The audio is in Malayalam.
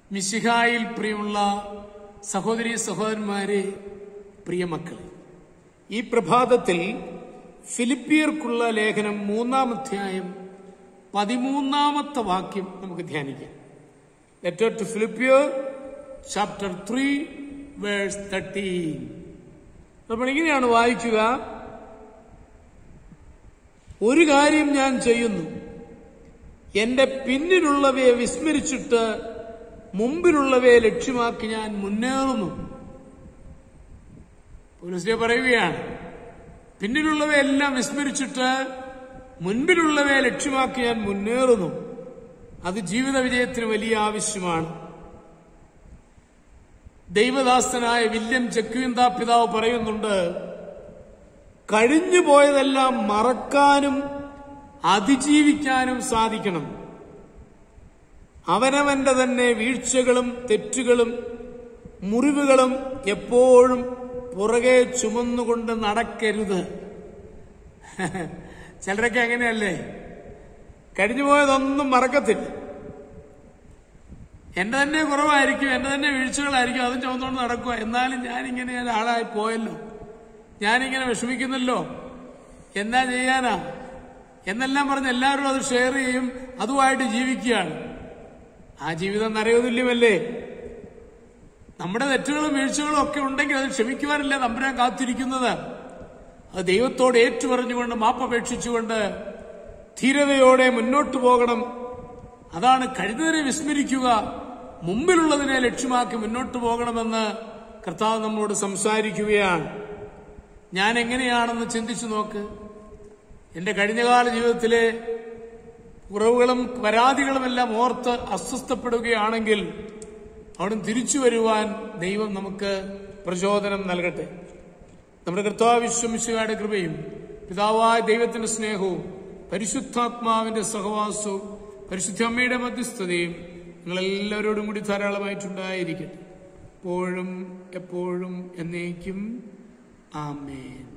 മിശിഹായിൽ പ്രിയമുള്ള സഹോദരി സഹോദരന്മാരെ പ്രിയമക്കളെ ഈ പ്രഭാതത്തിൽ ഫിലിപ്പിയർക്കുള്ള ലേഖനം മൂന്നാം അധ്യായം പതിമൂന്നാമത്തെ വാക്യം നമുക്ക് ധ്യാനിക്കാം ലെറ്റർ ടു ഫിലിപ്പിയർ ചാപ്റ്റർ ത്രീ വേഴ്സ് തേർട്ടീൻ നമ്മൾ ഇങ്ങനെയാണ് വായിക്കുക ഒരു കാര്യം ഞാൻ ചെയ്യുന്നു എന്റെ പിന്നിലുള്ളവയെ വിസ്മരിച്ചിട്ട് മുമ്പിലുള്ളവയെ ലക്ഷ്യമാക്കി ഞാൻ മുന്നേറുന്നു പോലീസിനെ പറയുകയാണ് പിന്നിലുള്ളവയെല്ലാം വിസ്മരിച്ചിട്ട് മുൻപിലുള്ളവയെ ലക്ഷ്യമാക്കി ഞാൻ മുന്നേറുന്നു അത് ജീവിത വിജയത്തിന് വലിയ ആവശ്യമാണ് ദൈവദാസനായ വില്യം ചെക്കുവിന്ത പിതാവ് പറയുന്നുണ്ട് കഴിഞ്ഞു പോയതെല്ലാം മറക്കാനും അതിജീവിക്കാനും സാധിക്കണം അവനവന്റെ തന്നെ വീഴ്ചകളും തെറ്റുകളും മുറിവുകളും എപ്പോഴും പുറകെ ചുമന്നുകൊണ്ട് നടക്കരുത് ചിലരൊക്കെ അങ്ങനെയല്ലേ കഴിഞ്ഞുപോയതൊന്നും മറക്കത്തില്ല എന്റെ തന്നെ കുറവായിരിക്കും എന്റെ തന്നെ വീഴ്ചകളായിരിക്കും അതും ചുമന്നുകൊണ്ട് നടക്കുക എന്നാലും ഞാനിങ്ങനെ ഒരാളായി പോയല്ലോ ഞാനിങ്ങനെ വിഷമിക്കുന്നല്ലോ എന്നാ ചെയ്യാനാ എന്നെല്ലാം പറഞ്ഞ് എല്ലാവരും അത് ഷെയർ ചെയ്യും അതുമായിട്ട് ജീവിക്കുകയാണ് ആ ജീവിതം നരകതുല്യമല്ലേ നമ്മുടെ തെറ്റുകളും വീഴ്ചകളും ഒക്കെ ഉണ്ടെങ്കിൽ അത് ക്ഷമിക്കുവാനല്ലേ തമ്പുരാൻ കാത്തിരിക്കുന്നത് അത് ദൈവത്തോട് ഏറ്റുപറഞ്ഞുകൊണ്ട് മാപ്പപേക്ഷിച്ചുകൊണ്ട് ധീരതയോടെ മുന്നോട്ട് പോകണം അതാണ് കഴിഞ്ഞതിനെ വിസ്മരിക്കുക മുമ്പിലുള്ളതിനെ ലക്ഷ്യമാക്കി മുന്നോട്ട് പോകണമെന്ന് കർത്താവ് നമ്മളോട് സംസാരിക്കുകയാണ് ഞാൻ എങ്ങനെയാണെന്ന് ചിന്തിച്ചു നോക്ക് എന്റെ കഴിഞ്ഞകാല ജീവിതത്തിലെ കുറവുകളും പരാതികളുമെല്ലാം ഓർത്ത് അസ്വസ്ഥപ്പെടുകയാണെങ്കിൽ അവിടെ തിരിച്ചു വരുവാൻ ദൈവം നമുക്ക് പ്രചോദനം നൽകട്ടെ നമ്മുടെ കർത്താവ് വിശ്വമിശുകാരുടെ കൃപയും പിതാവായ ദൈവത്തിന്റെ സ്നേഹവും പരിശുദ്ധാത്മാവിന്റെ സഹവാസവും പരിശുദ്ധ അമ്മയുടെ മധ്യസ്ഥതയും നിങ്ങളെല്ലാവരോടും കൂടി ധാരാളമായിട്ടുണ്ടായിരിക്കട്ടെ എപ്പോഴും എപ്പോഴും എന്നേക്കും ആമേൻ